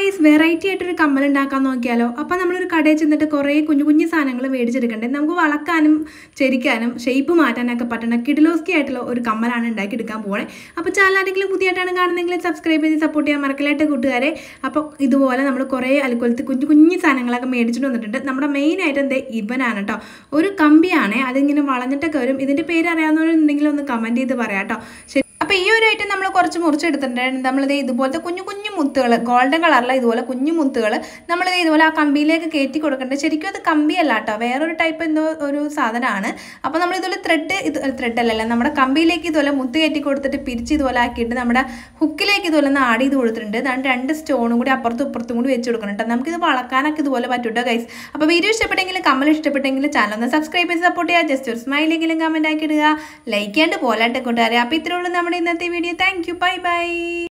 guys variety ആയിട്ടൊരു കമ്മൽ ഉണ്ടാക്കാൻ നോക്കിയാലോ അപ്പം നമ്മളൊരു കടയിൽ ചെന്നിട്ട് കുറേ കുഞ്ഞു കുഞ്ഞു സാധനങ്ങൾ മേടിച്ചെടുക്കണ്ടേ നമുക്ക് വളക്കാനും ചെരിക്കാനും ഷേപ്പ് മാറ്റാനൊക്കെ പറ്റുന്ന കിഡിലോസ്കി ആയിട്ടുള്ള ഒരു കമ്മലാണ് ഉണ്ടാക്കിയെടുക്കാൻ പോകണേ അപ്പോൾ ചാനൽ ആരെങ്കിലും പുതിയതായിട്ടാണ് കാണുന്നതെങ്കിൽ സബ്സ്ക്രൈബ് ചെയ്ത് സപ്പോർട്ട് ചെയ്യാൻ മറക്കലായിട്ട് കൂട്ടുകാരെ അപ്പോൾ ഇതുപോലെ നമ്മൾ കുറേ അലുക്കൊലത്ത് കുഞ്ഞു കുഞ്ഞു സാധനങ്ങളൊക്കെ മേടിച്ചിട്ട് വന്നിട്ടുണ്ട് നമ്മുടെ മെയിൻ ആയിട്ട് എന്തേ ഇവനാണ് കേട്ടോ ഒരു കമ്പിയാണ് അതിങ്ങനെ വളഞ്ഞിട്ടൊക്കെ വരും ഇതിൻ്റെ പേര് അറിയാവുന്നവരുണ്ടെങ്കിൽ ഒന്ന് കമൻറ്റ് ചെയ്ത് പറയാം കേട്ടോ ശരി അപ്പോൾ ഈ ഒരു ഐറ്റം നമ്മൾ കുറച്ച് മുറിച്ചെടുത്തിട്ടുണ്ട് നമ്മളിത് ഇതുപോലത്തെ കുഞ്ഞു കുഞ്ഞു മുത്തുകൾ ഗോൾഡൻ കളറിലെ ഇതുപോലെ കുഞ്ഞു മുത്തുകൾ നമ്മളിത് ഇതുപോലെ ആ കമ്പിയിലേക്ക് കയറ്റി കൊടുക്കേണ്ടത് ശരിക്കും അത് കമ്പിയല്ല കേട്ടോ വേറൊരു ടൈപ്പ് എന്തോ ഒരു സാധനമാണ് അപ്പോൾ നമ്മൾ ഇതുപോലെ ത്രെഡ് ഇത് ത്രെഡ് അല്ലല്ല നമ്മുടെ കമ്പിയിലേക്ക് ഇതുപോലെ മുത്ത് കയറ്റി കൊടുത്തിട്ട് പിരിച്ച് ഇതുപോലെ ആക്കിയിട്ട് നമ്മുടെ ഹുക്കിലേക്ക് ഇതുപോലെ ഒന്ന് ആഡ് ചെയ്ത് കൊടുത്തിട്ടുണ്ട് അതാണ് രണ്ട് സ്റ്റോണും കൂടി അപ്പുറത്തും ഇപ്പുറത്തും കൂടി വെച്ച് കൊടുക്കണം കേട്ടോ നമുക്കിത് വളക്കാനൊക്കെ ഇതുപോലെ പറ്റൂട്ടോ ഗൈസ് അപ്പോൾ വീഡിയോ ഇഷ്ടപ്പെട്ടെങ്കിൽ കമ്മൽ ഇഷ്ടപ്പെട്ടെങ്കിൽ ചാനൽ ഒന്ന് സബ്സ്ക്രൈബ് ചെയ്ത് സപ്പോർട്ട് ചെയ്യുക ജസ്റ്റ് ഒരു സ്മൈലെങ്കിലും കമൻറ്റ് ആക്കി ഇടുക ലൈക്ക് ചെയ്യാണ്ട് പോലാട്ടെ കൂട്ടുകാരെ അപ്പോൾ ഇത്രയുള്ളൂ നമ്മുടെ ഇന്നത്തെ video thank you bye by